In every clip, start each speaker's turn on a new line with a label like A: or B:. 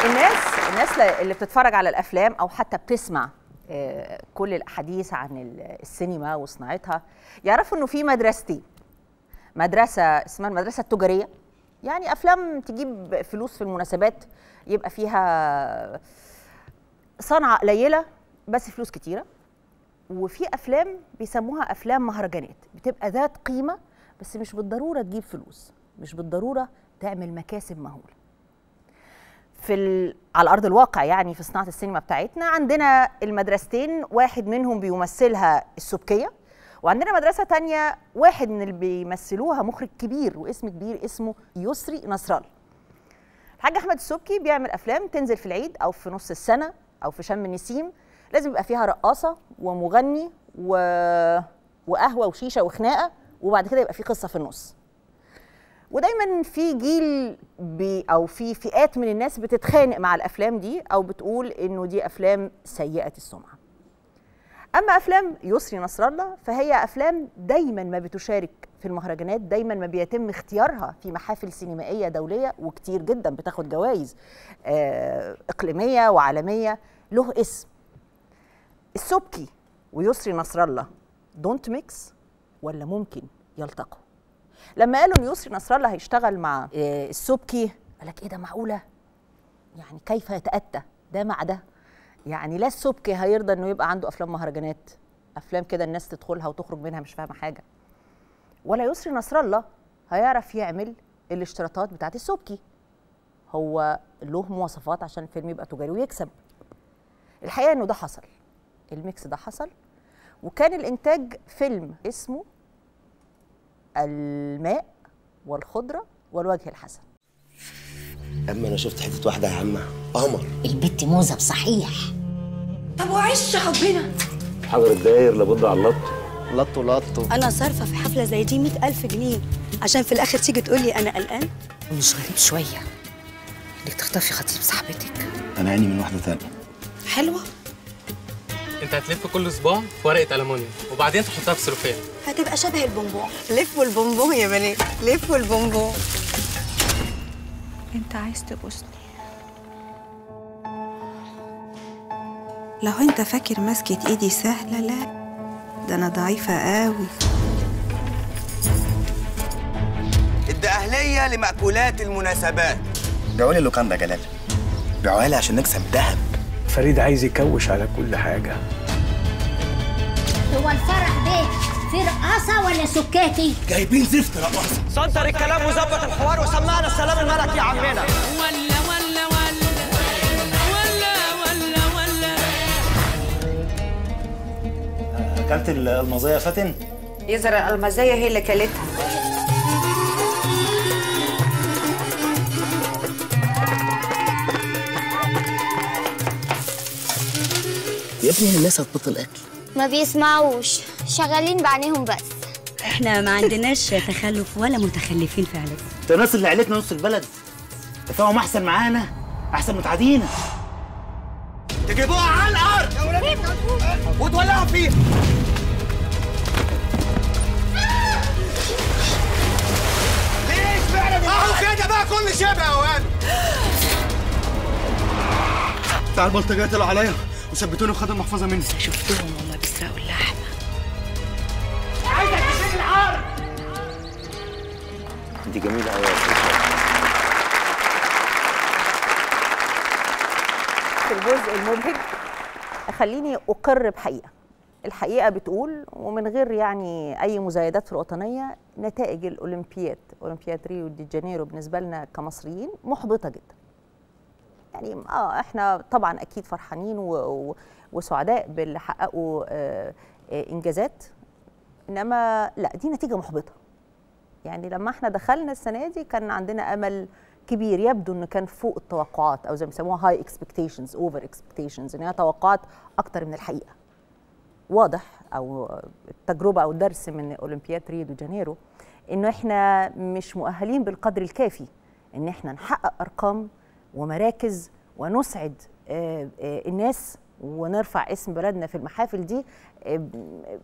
A: الناس الناس اللي بتتفرج على الافلام او حتى بتسمع آه، كل الاحاديث عن ال- السينما وصناعتها يعرفوا انه في مدرستين مدرسه اسمها المدرسه التجاريه يعني افلام تجيب فلوس في المناسبات يبقى فيها صنعه قليله بس فلوس كتيره وفي افلام بيسموها افلام مهرجانات بتبقى ذات قيمه بس مش بالضروره تجيب فلوس مش بالضروره تعمل مكاسب مهوله في ال... على ارض الواقع يعني في صناعه السينما بتاعتنا عندنا المدرستين واحد منهم بيمثلها السبكيه وعندنا مدرسه تانية واحد من اللي بيمثلوها مخرج كبير واسم كبير اسمه يسري نصر الله الحاج احمد السبكي بيعمل افلام تنزل في العيد او في نص السنه او في شم النسيم لازم يبقى فيها رقاصه ومغني و... وقهوه وشيشه وخناقه وبعد كده يبقى في قصه في النص ودايما في جيل بي او في فئات من الناس بتتخانق مع الافلام دي او بتقول انه دي افلام سيئه السمعه اما افلام يسري نصر الله فهي افلام دايما ما بتشارك في المهرجانات دايما ما بيتم اختيارها في محافل سينمائيه دوليه وكتير جدا بتاخد جوائز آه، اقليميه وعالميه له اسم السبكي ويسري نصر الله دونت ميكس ولا ممكن يلتقوا لما قالوا ان يسري نصر الله هيشتغل مع آه، السبكي قال لك ايه ده معقوله يعني كيف يتاتى ده مع ده يعني لا السبكي هيرضى انه يبقى عنده افلام مهرجانات افلام كده الناس تدخلها وتخرج منها مش فاهمه حاجه ولا يسري نصر الله هيعرف يعمل الاشتراطات بتاعت السبكي هو له مواصفات عشان الفيلم يبقى تجاري ويكسب الحقيقه انه ده حصل الميكس ده حصل وكان الانتاج فيلم اسمه الماء والخضره والوجه الحسن
B: اما انا شفت حته واحده يا عم قمر
C: البت موزة بصحيح
D: طب وعش حبنا
E: حجر الداير لابد على اللط
B: لطو لطو
D: انا صارفه في حفله زي دي مئة ألف جنيه عشان في الاخر تيجي تقولي انا قلقان
C: مش غريب شوية انك تخطفي خطيب صاحبتك
B: انا عيني من واحده ثانيه
D: حلوه
F: انت هتلف كل صباع في ورقه الومنيوم وبعدين تحطها في سلوفان
D: هتبقى شبه البونبون لفوا البونبون يا بنات لفوا البونبون انت عايز تبوسني
G: لو انت فاكر مسكة ايدي سهلة لا ده انا ضعيفة قوي
H: الدقهلية لمأكولات المناسبات
B: بيعوا لي اللوكان ده يا جلال بيعوها لي عشان نكسب ذهب
E: فريد عايز يكوش على كل حاجه
C: هو الفرح ده في رقاصة ولا سكاتي؟
B: جايبين زفت رقاصه
H: سنتر الكلام وظبط الحوار وسمعنا السلام الملكي يا عمنا
B: اكلت المزايا يا فاتن
D: يزرع المزايا هي اللي كلتها
B: يا ابني الناس هتبطل اكل
I: ما بيسمعوش شغالين بعينيهم بس
D: احنا ما عندناش تخلف ولا متخلفين فعلا
B: ده الناس اللي عيلتنا نص البلد تفاهم احسن معانا احسن من تعدينا
H: تجيبوها على الأرض وتولعوا فيها ليه اشمعنى اهو كده بقى كل شبه يا واد تعال البلطجيه طلعوا عليا وثبتوني وخدوا المحفظه مني
D: شفتهم هما بيسرقوا اللحمه
H: عايزك تشيل العار
E: انت جميله قوي
A: في الجزء المبهج خليني اقر بحقيقه الحقيقه بتقول ومن غير يعني اي مزايدات في الوطنيه نتائج الاولمبياد اولمبياد ريو دي جانيرو بالنسبه لنا كمصريين محبطه جدا يعني اه احنا طبعا اكيد فرحانين و- و- وسعداء باللي حققوا آه، آه، انجازات انما لا دي نتيجه محبطه يعني لما احنا دخلنا السنه دي كان عندنا امل كبير يبدو انه كان فوق التوقعات او زي ما بيسموها هاي اكسبكتيشنز اوفر اكسبكتيشنز ان هي توقعات اكتر من الحقيقه واضح او التجربه او الدرس من اولمبياد ريو دي جانيرو انه احنا مش مؤهلين بالقدر الكافي ان احنا نحقق ارقام ومراكز ونسعد آه، آه، الناس ونرفع اسم بلدنا في المحافل دي آه،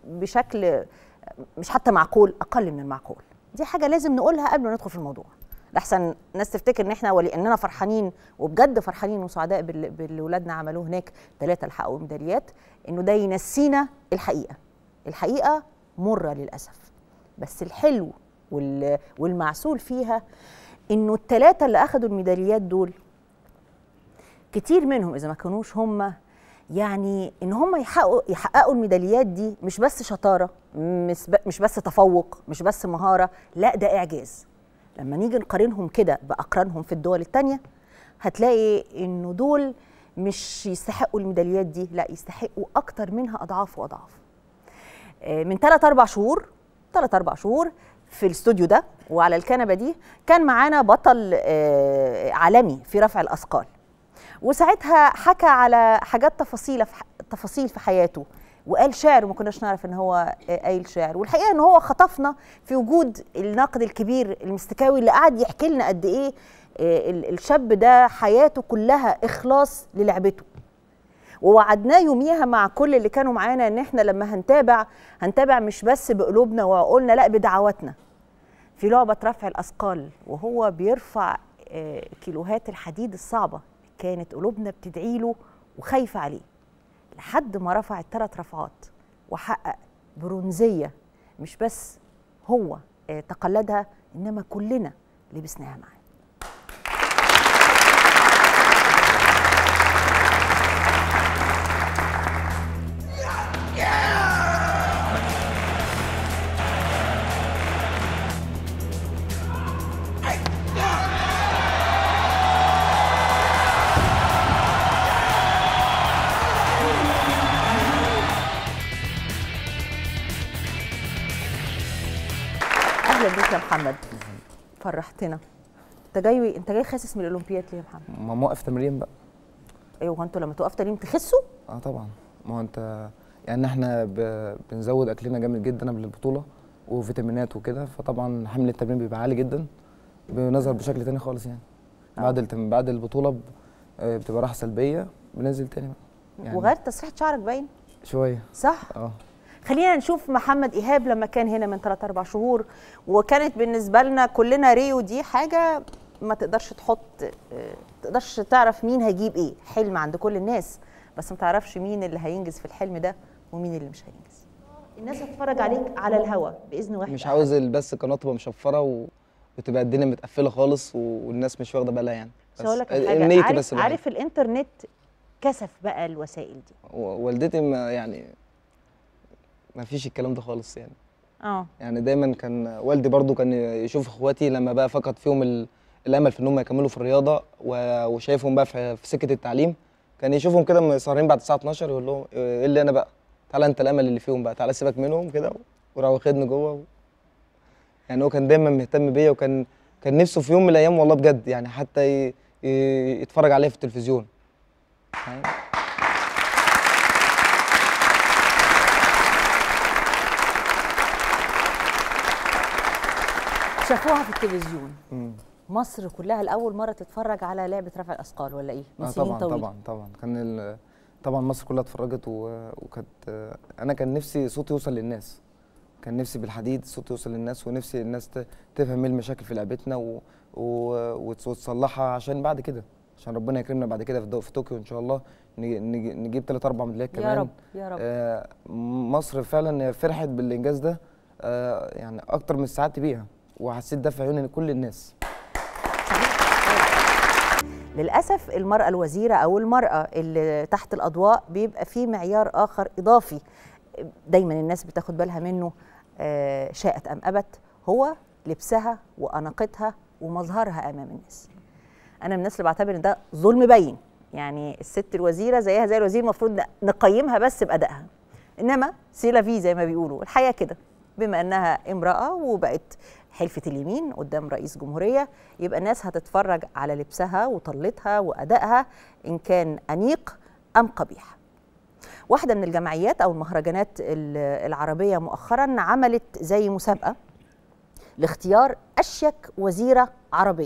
A: بشكل مش حتى معقول اقل من المعقول دي حاجه لازم نقولها قبل ما ندخل في الموضوع لحسن الناس تفتكر ان احنا ولاننا فرحانين وبجد فرحانين وسعداء بال- باللي ولادنا عملوه هناك ثلاثه اللي حققوا ميداليات انه ده ينسينا الحقيقه الحقيقه مره للاسف بس الحلو وال- والمعسول فيها انه الثلاثه اللي اخذوا الميداليات دول كتير منهم اذا ما كانوش هم يعني ان هم يحققوا يحققوا الميداليات دي مش بس شطاره مش ب- مش بس تفوق مش بس مهاره لا ده اعجاز لما نيجي نقارنهم كده باقرانهم في الدول التانية هتلاقي انه دول مش يستحقوا الميداليات دي لا يستحقوا اكتر منها اضعاف واضعاف آه، من ثلاث اربع شهور ثلاث اربع شهور في الاستوديو ده وعلى الكنبه دي كان معانا بطل آه، عالمي في رفع الاثقال وساعتها حكى على حاجات تفاصيل في ح- تفاصيل في حياته وقال شعر وما كناش نعرف ان هو آه، قايل شعر والحقيقه ان هو خطفنا في وجود الناقد الكبير المستكاوي اللي قعد يحكي لنا قد ايه آه، ال- الشاب ده حياته كلها اخلاص للعبته ووعدناه يوميها مع كل اللي كانوا معانا ان احنا لما هنتابع هنتابع مش بس بقلوبنا وعقولنا لا بدعواتنا في لعبة رفع الأثقال وهو بيرفع آه، كيلوهات الحديد الصعبة كانت قلوبنا بتدعي له وخايفة عليه لحد ما رفع الثلاث رفعات وحقق برونزية مش بس هو آه، تقلدها إنما كلنا لبسناها معاه أهلا بيك يا محمد فرحتنا انت جاي انت جاي خاسس من الاولمبياد ليه يا محمد؟
J: ما موقف تمرين بقى
A: ايوه هو انتوا لما توقفوا تمرين تخسوا؟
J: اه طبعا ما هو انت يعني احنا ب... بنزود اكلنا جامد جدا قبل البطوله وفيتامينات وكده فطبعا حمل التمرين بيبقى عالي جدا بنظهر بشكل تاني خالص يعني بعد التم... بعد البطوله ب... آه، بتبقى راحه سلبيه بننزل تاني بقى
A: يعني وغيرت تسريحه شعرك باين
J: شويه
A: صح؟
J: اه
A: خلينا نشوف محمد ايهاب لما كان هنا من 3 4 شهور وكانت بالنسبه لنا كلنا ريو دي حاجه ما تقدرش تحط آه، تقدرش تعرف مين هيجيب ايه حلم عند كل الناس بس ما تعرفش مين اللي هينجز في الحلم ده ومين اللي مش هينجز الناس هتتفرج عليك على الهوا باذن واحد
J: مش عاوز بس القناه تبقى مشفره و... وتبقى الدنيا متقفله خالص والناس مش واخده بالها يعني
A: بس هقول لك على
J: نيتي
A: حاجه عارف,
J: بس الوحيدة.
A: عارف الانترنت كسف بقى الوسائل دي
J: و- والدتي ما يعني ما فيش الكلام ده خالص يعني
A: اه
J: يعني دايما كان والدي برضو كان يشوف اخواتي لما بقى فقد فيهم ال- الامل في ان هم يكملوا في الرياضه و- وشايفهم بقى في في سكه التعليم كان يشوفهم كده مسهرين بعد الساعه 12 يقول لهم ايه اللي انا بقى تعالى انت الامل اللي فيهم بقى تعالى سيبك منهم كده وراح واخدني جوه و... يعني هو كان دايما مهتم بيا وكان كان نفسه في يوم من الايام والله بجد يعني حتى ي... ي... يتفرج عليا في التلفزيون يعني
A: شافوها في التلفزيون
J: مم.
A: مصر كلها لاول مره تتفرج على لعبه رفع الاثقال ولا ايه من
J: آه
A: سنين
J: طبعا
A: طويله
J: طبعا طبعا كان ال... طبعا مصر كلها اتفرجت و... وكانت انا كان نفسي صوتي يوصل للناس كان نفسي بالحديد صوتي يوصل للناس ونفسي الناس ت... تفهم ايه المشاكل في لعبتنا و... و... وتص- وتصلحها عشان بعد كده عشان ربنا يكرمنا بعد كده في, دو... في طوكيو ان شاء الله نج... نج... نجيب ثلاث اربع ميداليات
A: يا
J: كمان
A: رب يا رب
J: آه مصر فعلا فرحت بالانجاز ده آه يعني اكتر من سعادتي بيها وحسيت ده في عيون كل الناس
A: للاسف المراه الوزيره او المراه اللي تحت الاضواء بيبقى في معيار اخر اضافي دايما الناس بتاخد بالها منه آه، شاءت ام ابت هو لبسها واناقتها ومظهرها امام الناس انا من الناس اللي بعتبر ان ده ظلم باين يعني الست الوزيره زيها زي الوزير المفروض نقيمها بس بادائها انما سيلا في زي ما بيقولوا الحياه كده بما انها امراه وبقت حلفة اليمين قدام رئيس جمهورية يبقى الناس هتتفرج على لبسها وطلتها وأدائها إن كان أنيق أم قبيح واحدة من الجمعيات أو المهرجانات ال- العربية مؤخرا عملت زي مسابقة لاختيار أشيك وزيرة عربية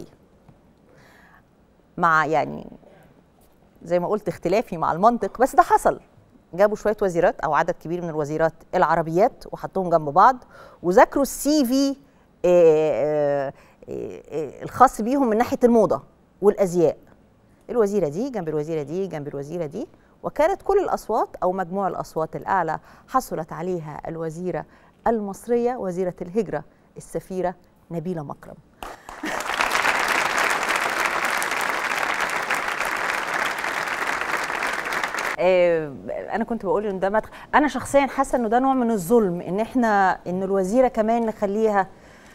A: مع يعني زي ما قلت اختلافي مع المنطق بس ده حصل جابوا شويه وزيرات او عدد كبير من الوزيرات العربيات وحطوهم جنب بعض وذاكروا السي في آه، آه، إيه، إيه، الخاص بيهم من ناحيه الموضه والازياء الوزيره دي جنب الوزيره دي جنب الوزيره دي وكانت كل الاصوات او مجموع الاصوات الاعلى حصلت عليها الوزيره المصريه وزيره الهجره السفيره نبيله مكرم آه، انا كنت بقول ان ده مدخل انا شخصيا حاسه انه ده نوع من الظلم ان احنا ان الوزيره كمان نخليها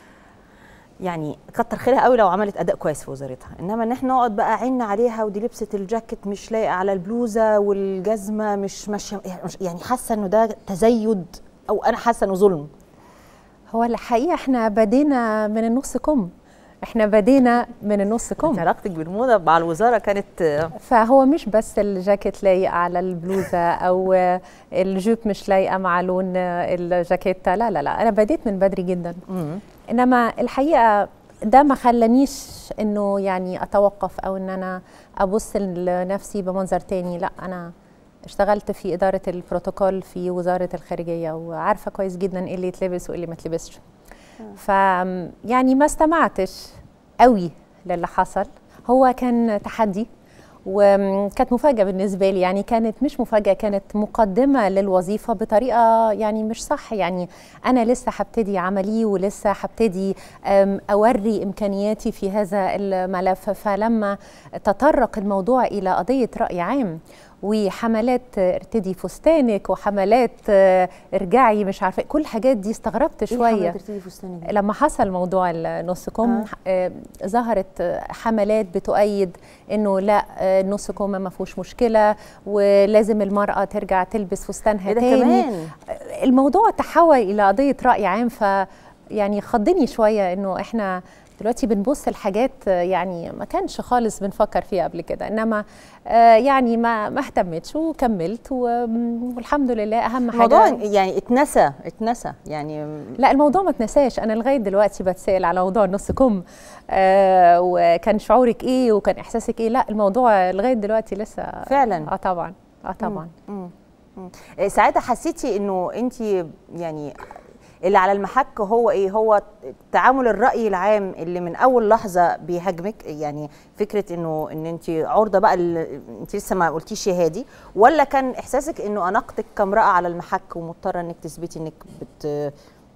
A: يعني كتر خيرها قوي لو عملت اداء كويس في وزارتها انما ان احنا نقعد بقى عنا عليها ودي لبست الجاكيت مش لايقه على البلوزه والجزمه مش ماشيه يعني حاسه انه ده تزيد او انا حاسه انه ظلم
K: هو الحقيقه احنا بدينا من النص كم احنا بدينا من النص كم
A: علاقتك بالموضه مع الوزاره كانت
K: فهو مش بس الجاكيت لايق على البلوزه او الجوب مش لايقه مع لون الجاكيته لا لا لا انا بديت من بدري جدا انما الحقيقه ده ما خلانيش انه يعني اتوقف او ان انا ابص لنفسي بمنظر تاني لا انا اشتغلت في اداره البروتوكول في وزاره الخارجيه وعارفه كويس جدا ايه اللي يتلبس وايه اللي ما يتلبسش ف يعني ما استمعتش قوي للي حصل هو كان تحدي وكانت مفاجأة بالنسبة لي يعني كانت مش مفاجأة كانت مقدمة للوظيفة بطريقة يعني مش صح يعني أنا لسه هبتدي عملي ولسه هبتدي أوري إمكانياتي في هذا الملف فلما تطرق الموضوع إلى قضية رأي عام وحملات ارتدي فستانك وحملات ارجعي مش عارفه كل الحاجات دي استغربت شويه
A: ارتدي فستانك
K: لما حصل موضوع النص كم آه. آه ظهرت حملات بتؤيد انه لا النص كم ما فيهوش مشكله ولازم المراه ترجع تلبس فستانها تاني
A: كمان.
K: الموضوع تحول الى قضيه راي عام ف يعني خضني شويه انه احنا دلوقتي بنبص لحاجات يعني ما كانش خالص بنفكر فيها قبل كده انما يعني ما ما اهتمتش وكملت والحمد لله اهم حاجه
A: الموضوع يعني اتنسى اتنسى يعني
K: لا الموضوع ما اتنساش انا لغايه دلوقتي بتسال على موضوع النص كم آه وكان شعورك ايه وكان احساسك ايه لا الموضوع لغايه دلوقتي لسه
A: فعلا
K: اه طبعا اه طبعا
A: مم. مم. مم. ساعتها حسيتي انه انت يعني اللي على المحك هو ايه هو تعامل الراي العام اللي من اول لحظه بيهاجمك يعني فكره انه ان انت عرضه بقى انت لسه ما قلتيش يا هادي ولا كان احساسك انه اناقتك كامراه على المحك ومضطره انك تثبتي انك بت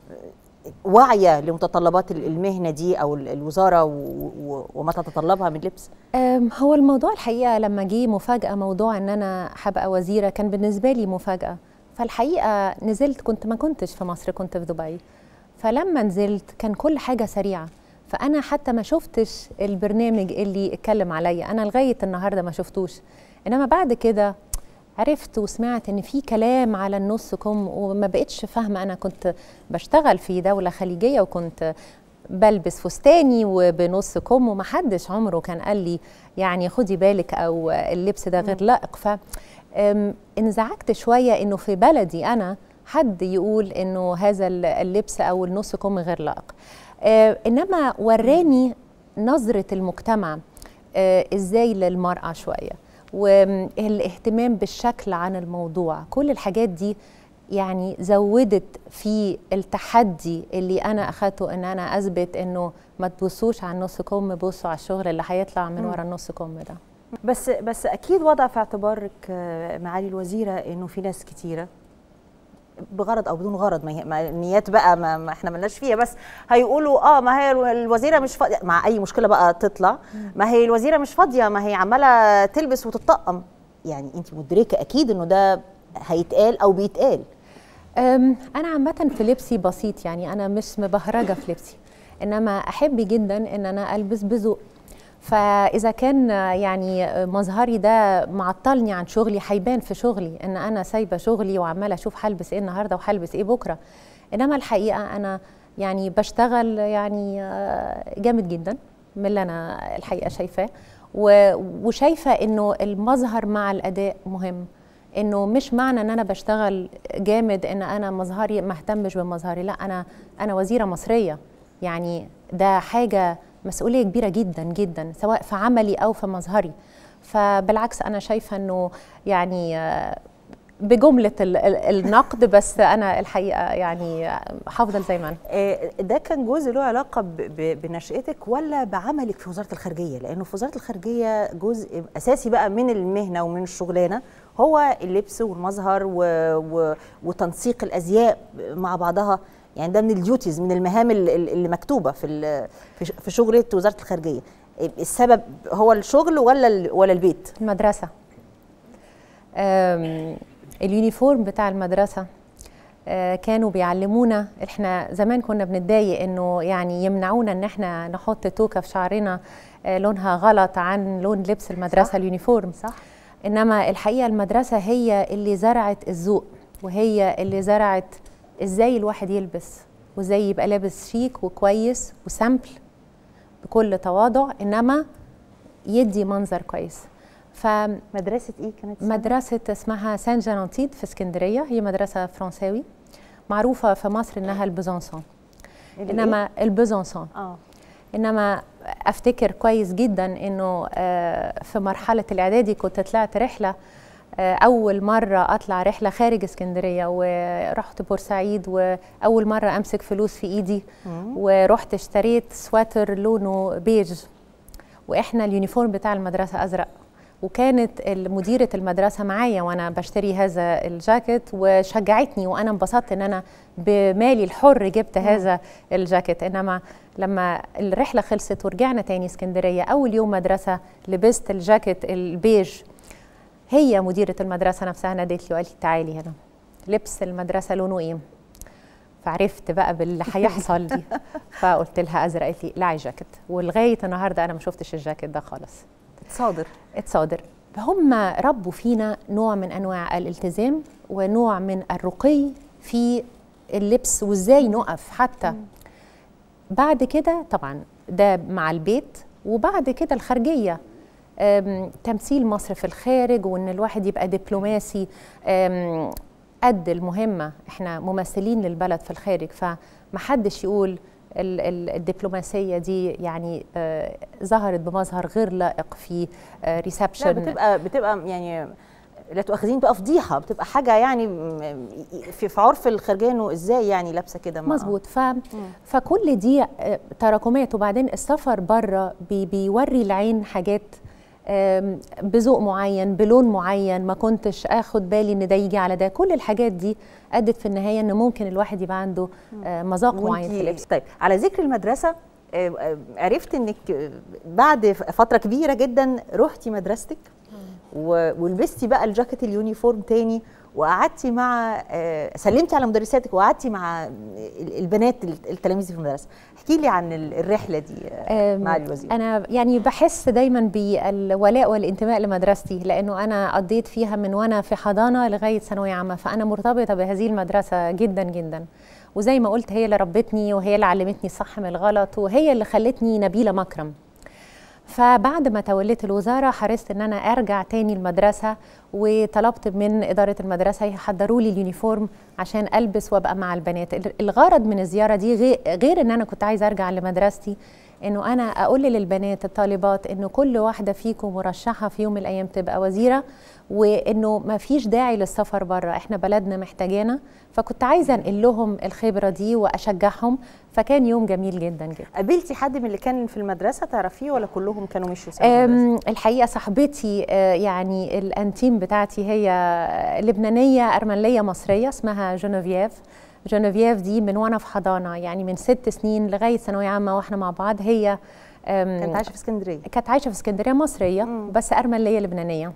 A: واعيه لمتطلبات المهنه دي او الوزاره وما تتطلبها من لبس
K: هو الموضوع الحقيقه لما جه مفاجاه موضوع ان انا هبقى وزيره كان بالنسبه لي مفاجاه فالحقيقه نزلت كنت ما كنتش في مصر كنت في دبي فلما نزلت كان كل حاجه سريعه فانا حتى ما شفتش البرنامج اللي اتكلم عليا انا لغايه النهارده ما شفتوش انما بعد كده عرفت وسمعت ان في كلام على النص كم وما بقتش فاهمه انا كنت بشتغل في دوله خليجيه وكنت بلبس فستاني وبنص كم ومحدش عمره كان قال لي يعني خدي بالك او اللبس ده غير لائق ف انزعجت شويه انه في بلدي انا حد يقول انه هذا اللبس او النص كم غير لائق آه انما وراني نظره المجتمع آه ازاي للمراه شويه والاهتمام بالشكل عن الموضوع كل الحاجات دي يعني زودت في التحدي اللي انا اخدته ان انا اثبت انه ما تبصوش على النص كم بصوا على الشغل اللي هيطلع من ورا النص كم ده
A: بس بس اكيد وضع في اعتبارك معالي الوزيره انه في ناس كتيره بغرض او بدون غرض ما النيات بقى ما, ما احنا ملناش فيها بس هيقولوا اه ما هي الوزيره مش فاضيه مع اي مشكله بقى تطلع ما هي الوزيره مش فاضيه ما هي عماله تلبس وتطقم يعني انت مدركه اكيد انه ده هيتقال او بيتقال
K: انا عامه في لبسي بسيط يعني انا مش مبهرجه في لبسي انما احب جدا ان انا البس بذوق فاذا كان يعني مظهري ده معطلني عن شغلي هيبان في شغلي ان انا سايبه شغلي وعماله اشوف هلبس ايه النهارده وهلبس ايه بكره انما الحقيقه انا يعني بشتغل يعني جامد جدا من اللي انا الحقيقه شايفاه وشايفه انه المظهر مع الاداء مهم انه مش معنى ان انا بشتغل جامد ان انا مظهري ما اهتمش بمظهري لا انا انا وزيره مصريه يعني ده حاجه مسؤوليه كبيره جدا جدا سواء في عملي او في مظهري فبالعكس انا شايفه انه يعني بجمله ال- ال- النقد بس انا الحقيقه يعني هفضل زي ما انا
A: آه، ده كان جزء له علاقه ب- ب- بنشأتك ولا بعملك في وزاره الخارجيه لانه في وزاره الخارجيه جزء اساسي بقى من المهنه ومن الشغلانه هو اللبس والمظهر و... و... وتنسيق الازياء مع بعضها يعني ده من الديوتيز من المهام ال- ال- اللي مكتوبه في ال... في ش- في شغله وزاره الخارجيه السبب هو الشغل ولا ال... ولا البيت
K: المدرسة أم، اليونيفورم بتاع المدرسة آه، كانوا بيعلمونا احنا زمان كنا بنتضايق انه يعني يمنعونا ان احنا نحط توكة في شعرنا آه، لونها غلط عن لون لبس المدرسة
A: صح.
K: اليونيفورم
A: صح
K: انما الحقيقة المدرسة هي اللي زرعت الذوق وهي اللي زرعت ازاي الواحد يلبس وازاي يبقى لابس شيك وكويس وسامبل بكل تواضع انما يدي منظر كويس
A: مدرسه ايه كانت اسمها؟
K: مدرسة اسمها سان جانانتيد في اسكندرية هي مدرسة فرنساوي معروفة في مصر إنها البيزونسون
A: الإيه؟
K: إنما البيزونسون
A: اه
K: إنما أفتكر كويس جدا إنه آه، في مرحلة الإعدادي كنت طلعت رحلة آه، أول مرة أطلع رحلة خارج اسكندرية ورحت بورسعيد وأول مرة أمسك فلوس في إيدي ورحت اشتريت سواتر لونه بيج واحنا اليونيفورم بتاع المدرسه ازرق وكانت مديره المدرسه معايا وانا بشتري هذا الجاكيت وشجعتني وانا انبسطت ان انا بمالي الحر جبت هذا الجاكيت انما لما الرحله خلصت ورجعنا تاني اسكندريه اول يوم مدرسه لبست الجاكيت البيج هي مديره المدرسه نفسها نادت لي وقالت لي تعالي هنا لبس المدرسه لونه ايه فعرفت بقى باللي هيحصل لي فقلت لها ازرق قالت لي لا جاكيت ولغايه النهارده انا ما شفتش الجاكيت ده خالص
A: صادر
K: اتصادر هم ربوا فينا نوع من انواع الالتزام ونوع من الرقي في اللبس وازاي نقف حتى بعد كده طبعا ده مع البيت وبعد كده الخارجيه أم، تمثيل مصر في الخارج وان الواحد يبقى دبلوماسي أم، قد المهمه احنا ممثلين للبلد في الخارج فمحدش يقول ال- ال- الدبلوماسيه دي يعني آه، ظهرت بمظهر غير لائق في
A: لا
K: ريسبشن
A: بتبقى بتبقى يعني لا تؤاخذين بقى فضيحه بتبقى حاجه يعني م- في في عرف الخارجيه انه ازاي يعني لابسه كده ما-
K: مظبوط ف... فكل دي آه، تراكمات وبعدين السفر بره بي... بيوري العين حاجات آم، بذوق معين بلون معين ما كنتش اخد بالي ان ده يجي على ده كل الحاجات دي ادت في النهايه ان ممكن الواحد يبقى عنده آه، مذاق معين في
A: وانتي
K: اللبس
A: طيب على ذكر المدرسه آه، آه، عرفت انك آه، بعد ف- فتره كبيره جدا رحتي مدرستك و- ولبستي بقى الجاكيت اليونيفورم تاني وقعدتي مع آه، سلمتي على مدرساتك وقعدتي مع ال- البنات ال- التلاميذ في المدرسه احكي لي عن ال- الرحله دي آه،
K: آم،
A: مع الوزير
K: انا يعني بحس دايما بالولاء والانتماء لمدرستي لانه انا قضيت فيها من وانا في حضانه لغايه ثانويه عامه فانا مرتبطه بهذه المدرسه جدا جدا وزي ما قلت هي اللي ربتني وهي اللي علمتني الصح من الغلط وهي اللي خلتني نبيله مكرم فبعد ما توليت الوزاره حرصت ان انا ارجع تاني المدرسه وطلبت من اداره المدرسه يحضروا لي اليونيفورم عشان البس وابقى مع البنات الغرض من الزياره دي غير, غير ان انا كنت عايزه ارجع لمدرستي انه انا اقول للبنات الطالبات انه كل واحده فيكم مرشحه في يوم من الايام تبقى وزيره وانه ما فيش داعي للسفر بره احنا بلدنا محتاجانا فكنت عايزه انقل لهم الخبره دي واشجعهم فكان يوم جميل جدا جدا
A: قابلتي حد من اللي كان في المدرسه تعرفيه ولا كلهم كانوا مشوا سوا المدرسة؟
K: أم، الحقيقه صاحبتي آه، يعني الانتيم بتاعتي هي لبنانيه ارمنيه مصريه اسمها جونوفييف جونوفييف دي من وانا في حضانه يعني من ست سنين لغايه ثانويه عامه واحنا مع بعض هي أم،
A: كانت عايشه في اسكندريه
K: كانت عايشه في اسكندريه مصريه بس ارمنيه لبنانيه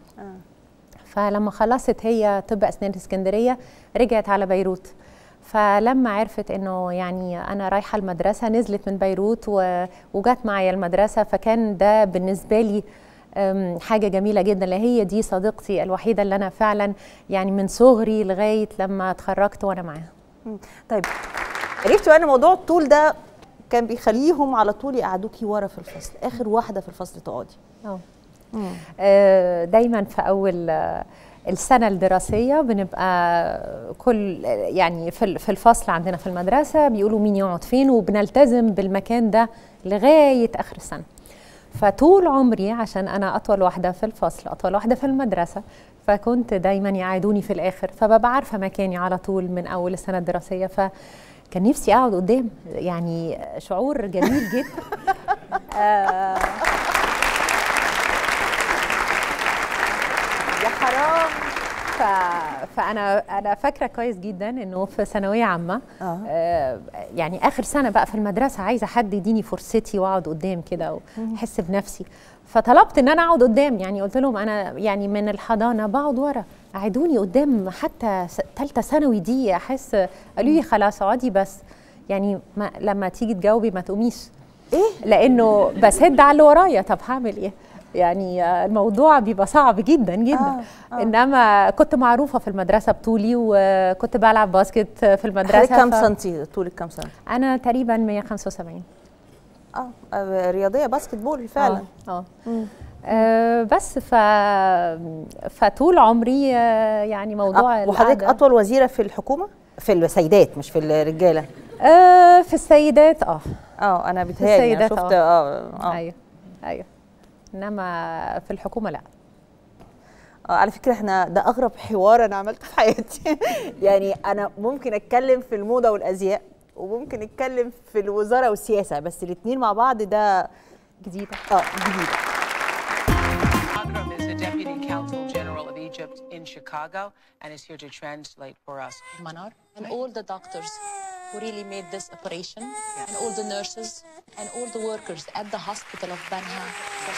K: فلما خلصت هي طب اسنان في اسكندريه رجعت على بيروت فلما عرفت انه يعني انا رايحه المدرسه نزلت من بيروت و- وجت معايا المدرسه فكان ده بالنسبه لي أم، حاجه جميله جدا لأن هي دي صديقتي الوحيده اللي انا فعلا يعني من صغري لغايه لما اتخرجت وانا معاها
A: مم. طيب عرفتي بقى ان موضوع الطول ده كان بيخليهم على طول يقعدوكي ورا في الفصل اخر واحده في الفصل تقعدي
K: اه آه، دايما في اول آه، السنه الدراسيه بنبقى كل يعني في ال- في الفصل عندنا في المدرسه بيقولوا مين يقعد فين وبنلتزم بالمكان ده لغايه اخر السنه فطول عمري عشان انا اطول واحده في الفصل اطول واحده في المدرسه فكنت دايما يعيدوني في الاخر فببقى عارفه مكاني على طول من اول السنه الدراسيه فكان نفسي اقعد قدام يعني شعور جميل جدا آه
A: يا حرام
K: ف... فانا انا فاكره كويس جدا انه في ثانويه عامه
A: آه.
K: آه يعني اخر سنه بقى في المدرسه عايزه حد يديني فرصتي واقعد قدام كده واحس بنفسي فطلبت ان انا اقعد قدام يعني قلت لهم انا يعني من الحضانه بقعد ورا قعدوني قدام حتى ثالثه ثانوي دي احس قالوا لي خلاص اقعدي بس يعني ما لما تيجي تجاوبي ما تقوميش
A: ايه
K: لانه بسد على اللي ورايا طب هعمل ايه يعني آه، الموضوع بيبقى صعب جدا جدا
A: آه، آه.
K: انما كنت معروفه في المدرسه بطولي وكنت بلعب باسكت في المدرسه
A: حضرتك كام
K: ف-
A: سنتي طولك كام سنتي
K: انا تقريبا 175
A: اه آه، رياضيه باسكت بول فعلا
K: اه آه بس ف فطول عمري آه يعني موضوع
A: آه. وحضرتك
K: القعدة-
A: اطول وزيره في الحكومه في السيدات مش في الرجاله
K: آه في السيدات اه
A: اه انا بيتهيألي أنا
K: السيدات
A: شفت
K: آه.
A: اه اه
K: ايوه ايوه انما في الحكومه لا
A: آه، على فكره احنا ده اغرب حوار انا عملته في حياتي يعني انا ممكن اتكلم في الموضه والازياء وممكن اتكلم في الوزاره والسياسه بس الاثنين مع بعض ده
K: جديده
A: اه جديده
L: Agram is the Deputy Counsel General of Egypt in Chicago and is here to translate for us.
M: Manar and all the doctors who really made this operation and all the nurses and all the workers at the hospital of Banha for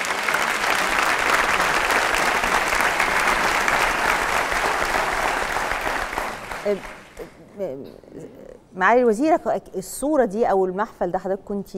A: معالي الوزيره الصوره دي او المحفل ده حضرتك كنت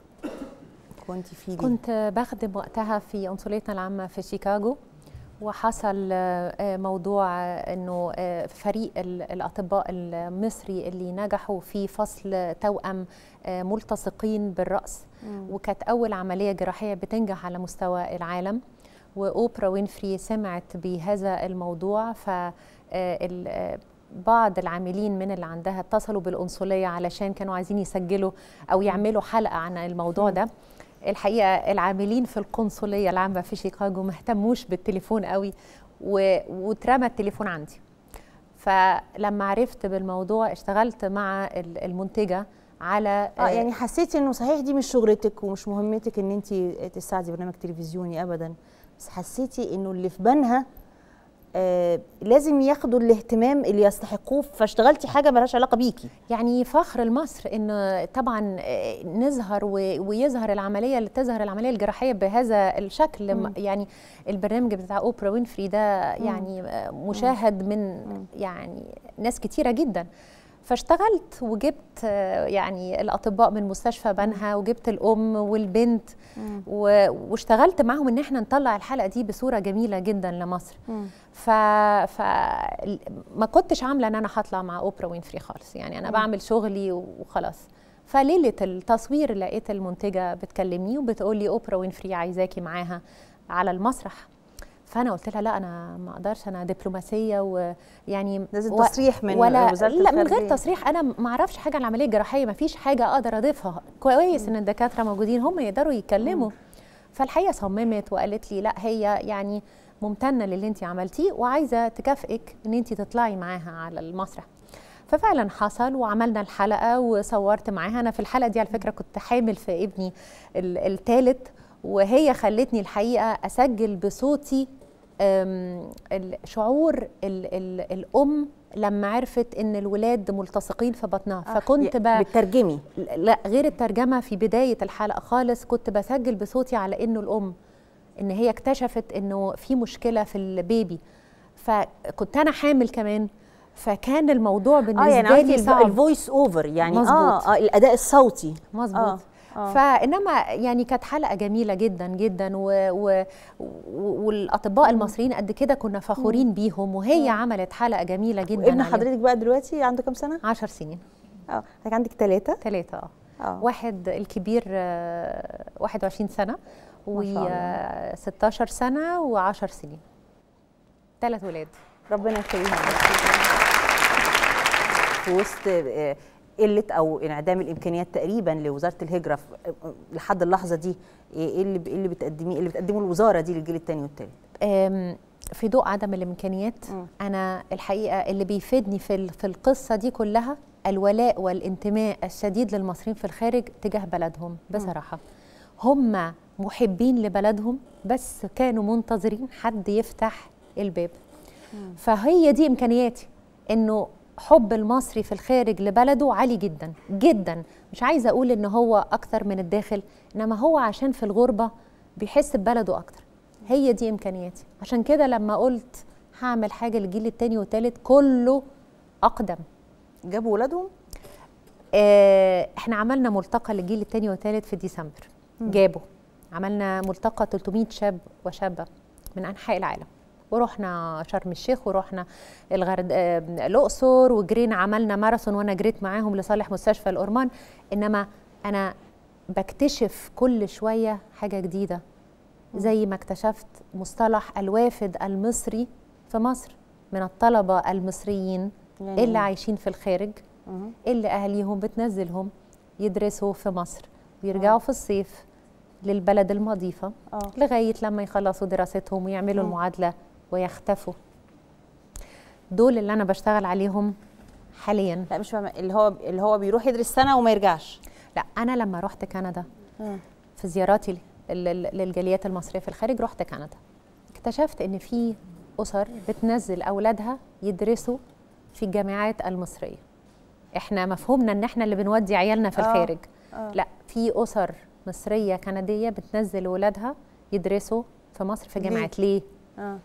A: كنت فيه ليه؟
K: كنت بخدم وقتها في قنصليتنا العامة في شيكاغو وحصل آه، آه، موضوع آه، انه آه، فريق ال- الاطباء المصري اللي نجحوا في فصل توأم آه، ملتصقين بالرأس
N: مم.
K: وكانت اول عملية جراحية بتنجح على مستوى العالم واوبرا وينفري سمعت بهذا الموضوع ف آه، ال- آه، بعض العاملين من اللي عندها اتصلوا بالقنصليه علشان كانوا عايزين يسجلوا او يعملوا حلقه عن الموضوع ده الحقيقه العاملين في القنصليه العامه في شيكاغو ما اهتموش بالتليفون قوي و... واترمى التليفون عندي فلما عرفت بالموضوع اشتغلت مع ال- المنتجه على
A: اه يعني حسيتي انه صحيح دي مش شغلتك ومش مهمتك ان انت تساعدي برنامج تلفزيوني ابدا بس حسيتي انه اللي في بالها آه لازم ياخدوا الاهتمام اللي يستحقوه فاشتغلتي حاجه ملهاش علاقه بيكي
K: يعني فخر لمصر ان طبعا آه، نظهر و- ويظهر العمليه اللي تظهر العمليه الجراحيه بهذا الشكل
N: مم.
K: م- يعني البرنامج بتاع اوبرا وينفري ده
N: مم.
K: يعني آه، مشاهد من يعني ناس كتيره جدا فاشتغلت وجبت آه، يعني الاطباء من مستشفى بنها وجبت الام والبنت و- واشتغلت معاهم ان احنا نطلع الحلقه دي بصوره جميله جدا لمصر ف... ف ما كنتش عامله ان انا هطلع مع اوبرا وينفري خالص يعني انا
N: مم.
K: بعمل شغلي وخلاص فليله التصوير لقيت المنتجه بتكلمني وبتقول لي اوبرا وينفري عايزاكي معاها على المسرح فانا قلت لها لا انا ما اقدرش انا دبلوماسيه ويعني
A: لازم
K: و-
A: تصريح من
K: ولا
A: وزارة
K: لا من غير
A: الخارجية.
K: تصريح انا ما اعرفش حاجه عن العمليه الجراحيه ما فيش حاجه اقدر اضيفها كويس ان الدكاتره موجودين هم يقدروا يتكلموا فالحقيقه صممت وقالت لي لا هي يعني ممتنه للي انت عملتيه وعايزه تكافئك ان انت تطلعي معاها على المسرح ففعلا حصل وعملنا الحلقه وصورت معاها انا في الحلقه دي على فكره كنت حامل في ابني الثالث وهي خلتني الحقيقه اسجل بصوتي أم، ال- شعور ال ال الام لما عرفت ان الولاد ملتصقين في بطنها
A: آه،
K: فكنت
A: ي-
K: ب...
A: بتترجمي
K: لا غير الترجمه في بدايه الحلقه خالص كنت بسجل بصوتي على انه الام ان هي اكتشفت انه في مشكله في البيبي فكنت انا حامل كمان فكان الموضوع بالنسبه
A: اه يعني
K: لي
A: قصدي
K: صعب
A: الفويس اوفر يعني
K: مظبوط.
A: اه, آه الاداء الصوتي
K: مظبوط
A: آه. آه.
K: فانما يعني كانت حلقه جميله جدا جدا و... و... و... والاطباء المصريين قد كده كنا فخورين بيهم وهي عملت حلقه جميله جدا
A: وابن
K: عليهم.
A: حضرتك بقى دلوقتي عنده كام سنه
K: 10 سنين
A: اه حضرتك عندك ثلاثه
K: ثلاثه اه
A: اه
K: واحد الكبير آه، 21 سنه و
A: ما شاء الله.
K: 16 سنه و10 سنين ثلاث ولاد
A: ربنا يخليهم في وسط آه، قله او انعدام الامكانيات تقريبا لوزاره الهجره في- لحد اللحظه دي ايه إيه اللي ايه اللي بتقدميه إيه اللي بتقدمه الوزاره دي للجيل الثاني والثالث
K: أم، في ضوء عدم الامكانيات انا الحقيقه اللي بيفيدني في ال- في القصه دي كلها الولاء والانتماء الشديد للمصريين في الخارج تجاه بلدهم بصراحه هم محبين لبلدهم بس كانوا منتظرين حد يفتح الباب فهي دي امكانياتي انه حب المصري في الخارج لبلده عالي جدا جدا مش عايزه اقول ان هو اكتر من الداخل انما هو عشان في الغربه بيحس ببلده اكتر هي دي امكانياتي عشان كده لما قلت هعمل حاجه للجيل التاني والتالت كله اقدم
A: جابوا ولادهم
K: آه احنا عملنا ملتقى للجيل التاني والتالت في ديسمبر
A: مم.
K: جابوا عملنا ملتقى 300 شاب وشابه من انحاء العالم ورحنا شرم الشيخ ورحنا الغرد آه الاقصر وجرينا عملنا ماراثون وانا جريت معاهم لصالح مستشفى الأورمان انما انا بكتشف كل شويه حاجه جديده زي ما اكتشفت مصطلح الوافد المصري في مصر من الطلبه المصريين
A: يعني
K: اللي
A: إيه؟
K: عايشين في الخارج
A: مهم.
K: اللي اهاليهم بتنزلهم يدرسوا في مصر ويرجعوا في الصيف للبلد المضيفه
A: آه.
K: لغايه لما يخلصوا دراستهم ويعملوا
A: مم.
K: المعادله ويختفوا دول اللي انا بشتغل عليهم حاليا
A: لا مش فاهمه اللي هو اللي هو بيروح يدرس سنه وما يرجعش
K: لا انا لما رحت كندا
A: آه.
K: في زياراتي ل- ل- للجاليات المصريه في الخارج رحت كندا اكتشفت ان في اسر بتنزل اولادها يدرسوا في الجامعات المصريه احنا مفهومنا ان احنا اللي بنودي عيالنا في
A: آه.
K: الخارج
A: آه.
K: لا في اسر مصريه كنديه بتنزل ولادها يدرسوا في مصر في
A: ليه؟
K: جامعات ليه
A: اه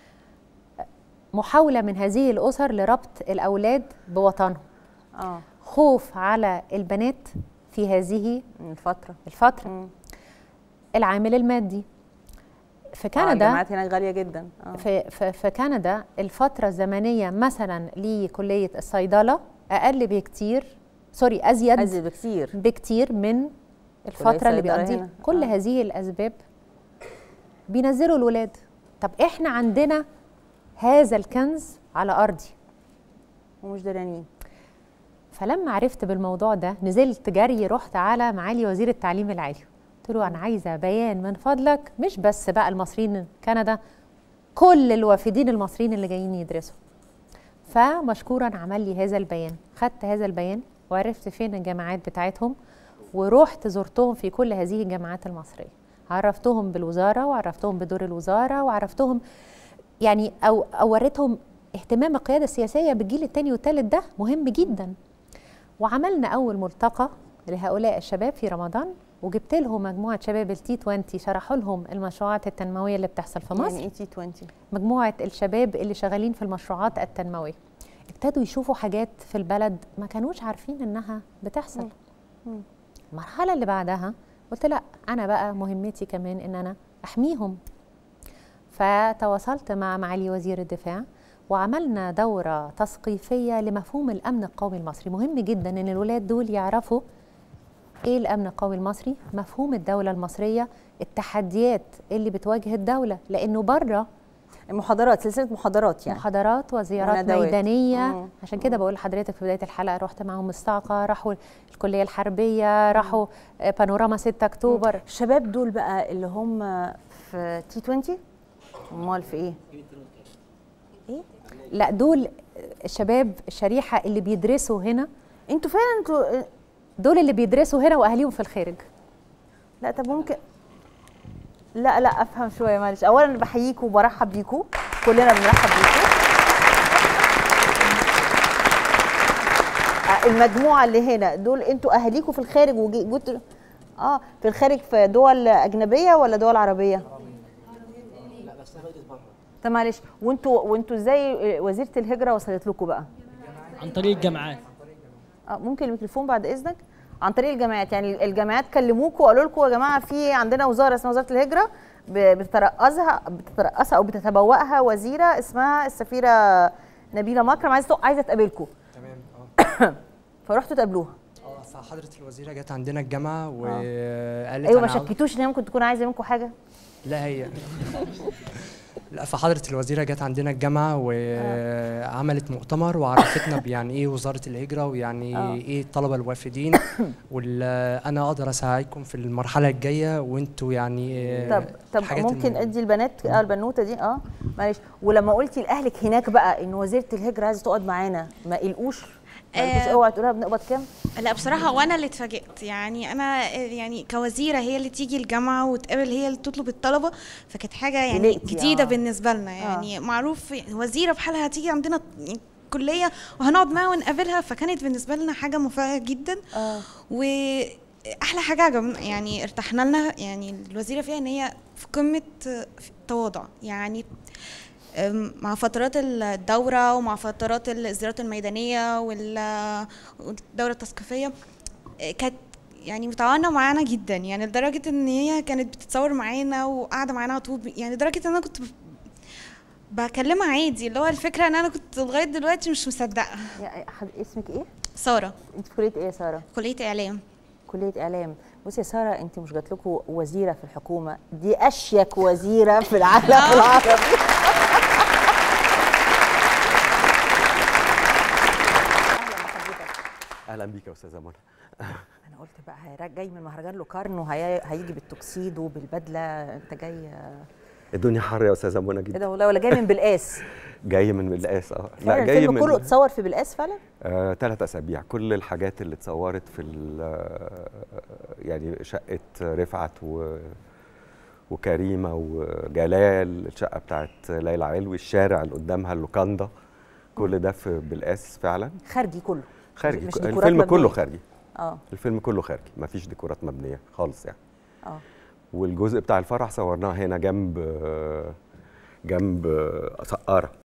K: محاوله من هذه الاسر لربط الاولاد بوطنهم
A: اه
K: خوف على البنات في هذه
A: الفتره
K: الفتره العامل المادي في
A: آه،
K: كندا
A: الجامعات هناك غاليه جدا آه.
K: في, في, في كندا الفترة الزمنية مثلا لكلية الصيدلة أقل بكتير سوري أزيد
A: أزيد بكتير
K: بكتير من الفترة اللي
A: الصيدلة
K: بيقضيها
A: هنا.
K: كل هذه الأسباب بينزلوا الولاد طب إحنا عندنا هذا الكنز على أرضي
A: ومش درانين
K: فلما عرفت بالموضوع ده نزلت جري رحت على معالي وزير التعليم العالي قلت له انا عايزه بيان من فضلك مش بس بقى المصريين كندا كل الوافدين المصريين اللي جايين يدرسوا فمشكورا عمل لي هذا البيان خدت هذا البيان وعرفت فين الجامعات بتاعتهم ورحت زرتهم في كل هذه الجامعات المصريه عرفتهم بالوزاره وعرفتهم بدور الوزاره وعرفتهم يعني او او وريتهم اهتمام القياده السياسيه بالجيل الثاني والثالث ده مهم جدا وعملنا اول ملتقى لهؤلاء الشباب في رمضان وجبت لهم مجموعه شباب التي 20 شرحوا لهم المشروعات التنمويه اللي بتحصل في مصر
A: يعني ايه تي 20
K: مجموعه الشباب اللي شغالين في المشروعات التنمويه ابتدوا يشوفوا حاجات في البلد ما كانوش عارفين انها بتحصل
A: مم.
K: المرحله اللي بعدها قلت لا انا بقى مهمتي كمان ان انا احميهم فتواصلت مع معالي وزير الدفاع وعملنا دورة تثقيفية لمفهوم الأمن القومي المصري مهم جدا أن الولاد دول يعرفوا إيه الأمن القومي المصري مفهوم الدولة المصرية التحديات اللي بتواجه الدولة لأنه بره
A: محاضرات سلسله محاضرات يعني
K: محاضرات وزيارات
A: وندوات.
K: ميدانية
A: مم.
K: عشان كده بقول لحضرتك في بداية الحلقة رحت معاهم الصاقة راحوا الكلية الحربية راحوا آه، بانوراما 6 أكتوبر
A: الشباب دول بقى اللي هم في تي 20 امال في ايه ايه
K: لا دول الشباب الشريحة اللي بيدرسوا هنا
A: انتوا فعلا انتوا
K: دول اللي بيدرسوا هنا واهاليهم في الخارج
A: لا طب ممكن لا لا افهم شويه معلش اولا بحييكوا وبرحب بيكوا كلنا بنرحب بيكوا آه، المجموعه اللي هنا دول انتوا اهاليكوا في الخارج وجيتوا اه في الخارج في دول اجنبيه ولا دول عربيه طب معلش وانتوا وانتوا ازاي وزيره الهجره وصلت لكم بقى
N: عن طريق الجامعات
A: اه ممكن الميكروفون بعد اذنك عن طريق الجامعات يعني الجامعات كلموكوا وقالوا لكم يا جماعه في عندنا وزاره اسمها وزاره الهجره ب- بتترأسها بتترأسها او بتتبوأها وزيره اسمها السفيره نبيله مكرم عايزه عايزه تقابلكم
O: تمام اه
A: فرحتوا تقابلوها
O: اه فحضرة الوزيرة جت عندنا الجامعة وقالت
A: ايوه ما
O: أنا عاوز-
A: شكيتوش ان هي ممكن تكون عايزه منكم حاجه
O: لا هي لا فحضرة الوزيرة جت عندنا الجامعة وعملت مؤتمر وعرفتنا بيعني ايه وزارة الهجرة ويعني
A: آه.
O: ايه الطلبة الوافدين وانا اقدر اساعدكم في المرحلة الجاية وانتوا يعني
A: طب طب
O: الحاجات
A: ممكن
O: المهمة.
A: ادي البنات اه البنوته دي اه معلش ولما قلتي لاهلك هناك بقى ان وزيره الهجره عايزه تقعد معانا ما قلقوش ما قلقوش
P: آه.
A: اوعى تقولها بنقبض كام
P: لا بصراحة وانا اللي اتفاجئت يعني انا يعني كوزيرة هي اللي تيجي الجامعة وتقابل هي اللي تطلب الطلبة فكانت حاجة يعني
A: قلقتي،
P: جديدة
A: آه.
P: بالنسبة لنا يعني معروف وزيرة بحالها هتيجي عندنا كلية وهنقعد معاها ونقابلها فكانت بالنسبة لنا حاجة مفاجأة جدا و احلى حاجه عجبنا يعني ارتحنا لنا يعني الوزيره فيها ان هي في قمه التواضع يعني أم، مع فترات الدورة ومع فترات الزيارات الميدانية وال- والدورة التثقيفية أه، كانت يعني متعاونة معانا جدا يعني لدرجة ان هي كانت بتتصور معانا وقاعدة معانا على طول يعني لدرجة ان انا كنت ب- بكلمها عادي اللي هو الفكرة ان انا كنت لغاية دلوقتي مش مصدقة
A: يا حد- اسمك ايه
P: سارة
A: انت في كليه ايه يا ساره
P: كلية اعلام
A: كليه اعلام بصي يا ساره انت مش جات لكم وزيره في الحكومه دي اشيك وزيره في العالم العربي
Q: اهلا بيك يا استاذه منى
A: انا قلت بقى هيرا- جاي من مهرجان لوكارن وهيجي بالتوكسيدو بالبدله انت جاي
Q: الدنيا حر يا استاذه منى
A: ايه
Q: جدا
A: ده والله ولا جاي من بلقاس
Q: جاي من القاس اه
A: فعلا الفيلم كله اتصور في بلقاس فعلا
Q: آه، ثلاث اسابيع كل الحاجات اللي اتصورت في ال- آه، يعني شقه رفعت و وكريمه وجلال الشقه بتاعت ليلى علوي الشارع اللي قدامها اللوكاندا كل ده في بالقاس فعلا
A: خارجي كله
Q: خارجي
A: مش ديكورات
Q: الفيلم كله
A: مبنية.
Q: خارجي
A: اه
Q: الفيلم كله خارجي مفيش ديكورات مبنيه خالص يعني
A: اه
Q: والجزء بتاع الفرح صورناه هنا جنب جنب سقاره